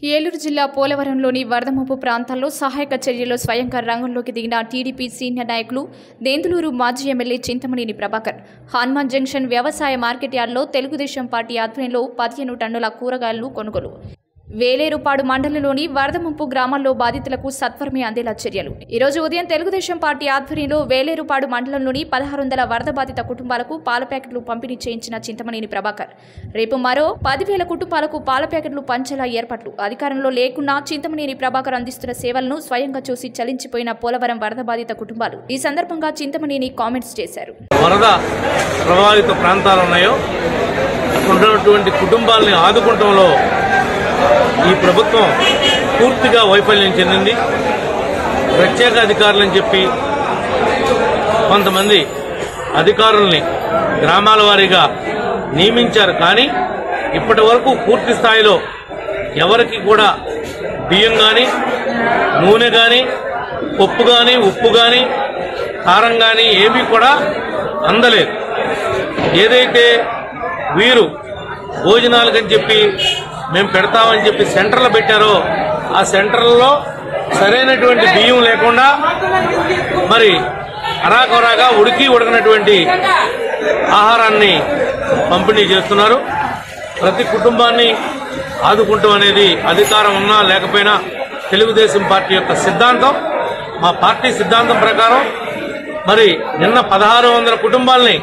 ఏలూరు జిల్లా పోలవరంలోని వరద ముప్పు ప్రాంతాల్లో సహాయక చర్యల్లో స్వయంగా రంగంలోకి దిగిన టీడీపీ సీనియర్ నాయకులు దెందులూరు మాజీ ఎమ్మెల్యే చింతమనేని ప్రభాకర్ హనుమాన్ జంక్షన్ వ్యవసాయ మార్కెట్ యార్డ్లో తెలుగుదేశం పార్టీ ఆధ్వర్యంలో పదిహేను టన్నుల కూరగాయలను కొనుగోలు వేలేరుపాడు మండలంలోని వరద ముంపు గ్రామాల్లో బాధితులకు సత్వరమే అందేలా చర్యలు ఈ రోజు ఉదయం తెలుగుదేశం పార్టీ ఆధ్వర్యంలో వేలేరుపాడు మండలంలోని పదహారు వందల వరద బాధిత కుటుంబాలకు పాల ప్యాకెట్లు పంపిణీ చేయించిన చింతమనేని ప్రభాకర్ రేపు మరో పదివేల కుటుంబాలకు పాల ప్యాకెట్లు పంచేలా ఏర్పాట్లు అధికారంలో లేకున్నా చింతమనేని ప్రభాకర్ అందిస్తున్న సేవలను స్వయంగా చూసి చలించిపోయిన పోలవరం వరద బాధిత కుటుంబాలు ఈ సందర్భంగా చింతమనేని కామెంట్స్ చేశారు వరద ప్రభావిత ప్రాంతాలు ఉన్నాయో అక్కడ ఉన్నటువంటి కుటుంబాలని ఆదుకుంటంలో ఈ ప్రభుత్వం పూర్తిగా వైఫల్యం చెందింది ప్రత్యేక అధికారులని చెప్పి కొంతమంది అధికారుల్ని గ్రామాల వారీగా నియమించారు కానీ ఇప్పటి వరకు పూర్తి స్థాయిలో ఎవరికి కూడా బియ్యం కానీ నూనె కానీ పప్పు కానీ ఉప్పు కానీ కారం కానీ ఏమీ కూడా అందలేదు ఏదైతే వీరు భోజనాలకని చెప్పి మేము పెడతామని చెప్పి సెంటర్లు పెట్టారో ఆ సెంటర్లలో సరైనటువంటి బియ్యం లేకుండా మరి అరాకొరాగా ఉడికి ఉడకనటువంటి ఆహారాన్ని పంపిణీ చేస్తున్నారు ప్రతి కుటుంబాన్ని ఆదుకుంటాం అనేది అధికారం ఉన్నా లేకపోయినా తెలుగుదేశం పార్టీ యొక్క సిద్ధాంతం మా పార్టీ సిద్ధాంతం ప్రకారం మరి నిన్న పదహారు వందల కుటుంబాలని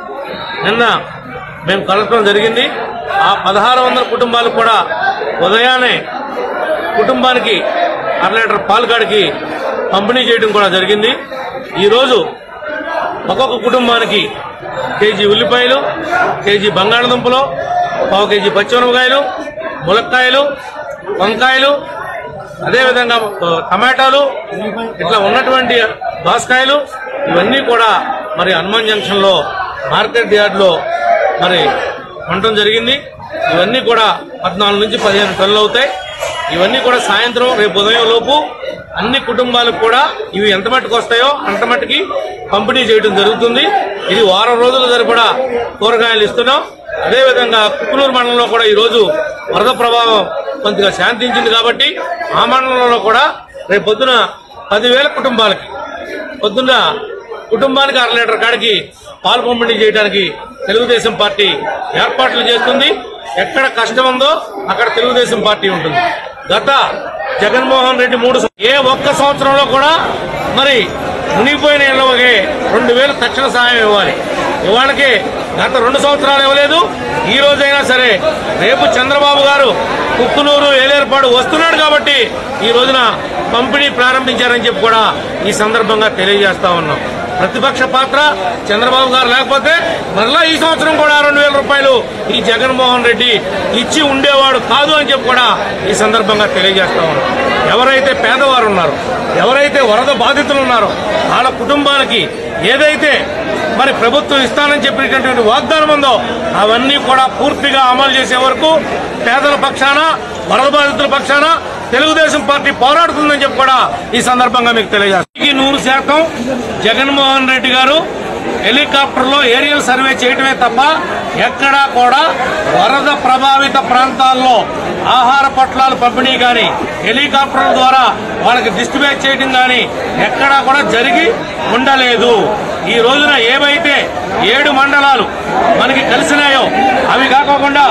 నిన్న మేము కలగటం జరిగింది ఆ పదహారు వందల కుటుంబాలు కూడా ఉదయాన్నే కుటుంబానికి అర లీటర్ పాలు కాడికి పంపిణీ చేయడం కూడా జరిగింది ఈరోజు ఒక్కొక్క కుటుంబానికి కేజీ ఉల్లిపాయలు కేజీ బంగాళదుంపలు పావు కేజీ పచ్చిమిరపకాయలు ములక్కాయలు వంకాయలు అదేవిధంగా ఆ, టమాటాలు ఇట్లా ఉన్నటువంటి దోసకాయలు ఇవన్నీ కూడా మరి హనుమాన్ జంక్షన్ లో మార్కెట్ యార్డ్ లో మరి ఉండటం జరిగింది ఇవన్నీ కూడా పద్నాలుగు నుంచి పదిహేను టన్నులు అవుతాయి ఇవన్నీ కూడా సాయంత్రం రేపు ఉదయం లోపు అన్ని కుటుంబాలకు కూడా ఇవి ఎంత మట్టుకు వస్తాయో అంత మట్టుకి పంపిణీ చేయడం జరుగుతుంది ఇది వారం రోజుల సరిపడా కూరగాయలు ఇస్తున్నాం అదేవిధంగా కుక్కునూరు మండలంలో కూడా ఈ రోజు వరద ప్రభావం కొద్దిగా శాంతించింది కాబట్టి ఆ మండలంలో కూడా రేపు పొద్దున పదివేల కుటుంబాలకి పొద్దున్న కుటుంబానికి అర లీటర్ కాడికి పాలు పంపిణీ చేయడానికి తెలుగుదేశం పార్టీ ఏర్పాట్లు చేస్తుంది ఎక్కడ కష్టం ఉందో అక్కడ తెలుగుదేశం పార్టీ ఉంటుంది గత జగన్మోహన్ రెడ్డి మూడు సం- ఏ ఒక్క సంవత్సరంలో కూడా మరి మునిగిపోయిన ఇళ్ళకి రెండు వేలు తక్షణ సహాయం ఇవ్వాలి ఇవాళకి గత రెండు సంవత్సరాలు ఇవ్వలేదు ఈ రోజైనా సరే రేపు చంద్రబాబు గారు కుక్కునూరు ఏలేర్పాడు వస్తున్నాడు కాబట్టి ఈ రోజున పంపిణీ ప్రారంభించారని చెప్పి కూడా ఈ సందర్భంగా తెలియజేస్తా ఉన్నాం ప్రతిపక్ష పాత్ర చంద్రబాబు గారు లేకపోతే మరలా ఈ సంవత్సరం కూడా రెండు వేల రూపాయలు ఈ జగన్మోహన్ రెడ్డి ఇచ్చి ఉండేవాడు కాదు అని చెప్పి కూడా ఈ సందర్భంగా తెలియజేస్తా ఉన్నాం ఎవరైతే పేదవారు ఉన్నారో ఎవరైతే వరద బాధితులు ఉన్నారో వాళ్ళ కుటుంబానికి ఏదైతే మరి ప్రభుత్వం ఇస్తానని చెప్పినటువంటి వాగ్దానం ఉందో అవన్నీ కూడా పూర్తిగా అమలు చేసే వరకు పేదల పక్షాన వరద బాధితుల పక్షాన తెలుగుదేశం పార్టీ పోరాడుతుందని చెప్పి కూడా ఈ సందర్భంగా మీకు తెలియజేస్తాను నూరు శాతం జగన్మోహన్ రెడ్డి గారు హెలికాప్టర్ లో ఏరియల్ సర్వే చేయటమే తప్ప ఎక్కడా కూడా వరద ప్రభావిత ప్రాంతాల్లో ఆహార పొట్లాలు పంపిణీ కానీ హెలికాప్టర్ల ద్వారా వాళ్ళకి డిస్ట్రిబ్యూట్ చేయడం కానీ ఎక్కడా కూడా జరిగి ఉండలేదు ఈ రోజున ఏవైతే ఏడు మండలాలు మనకి కలిసినాయో అవి కాకోకుండా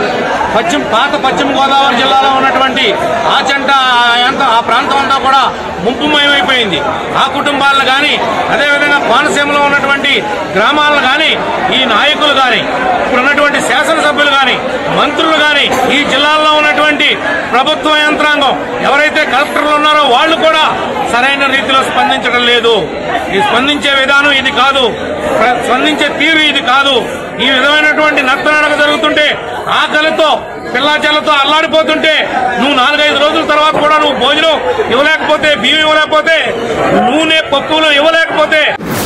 పశ్చిమ పాత పశ్చిమ గోదావరి జిల్లాలో ఉన్నటువంటి ఆచంట ఆ యంత- ఆ ప్రాంతం అంతా కూడా ముంపుమయమైపోయింది ఆ కుటుంబాలను కానీ అదేవిధంగా కోనసీమలో ఉన్నటువంటి గ్రామాలను కానీ ఈ నాయకులు కానీ ఇప్పుడు ఉన్నటువంటి శాసనసభ్యులు కానీ మంత్రులు కానీ ఈ జిల్లాల్లో ఉన్నటువంటి ప్రభుత్వ యంత్రాంగం ఎవరైతే కలెక్టర్లు ఉన్నారో వాళ్ళు కూడా సరైన రీతిలో స్పందించడం లేదు ఈ స్పందించే విధానం ఇది కాదు ప్ర- స్పందించే తీరు ఇది కాదు ఈ విధమైనటువంటి నత్తనడక జరుగుతుంటే ఆకలితో పిల్లాచలతో అల్లాడిపోతుంటే నువ్వు నాలుగైదు రోజుల తర్వాత కూడా నువ్వు భోజనం ఇవ్వలేకపోతే బియ్యం ఇవ్వలేకపోతే నూనె పప్పులు ఇవ్వలేకపోతే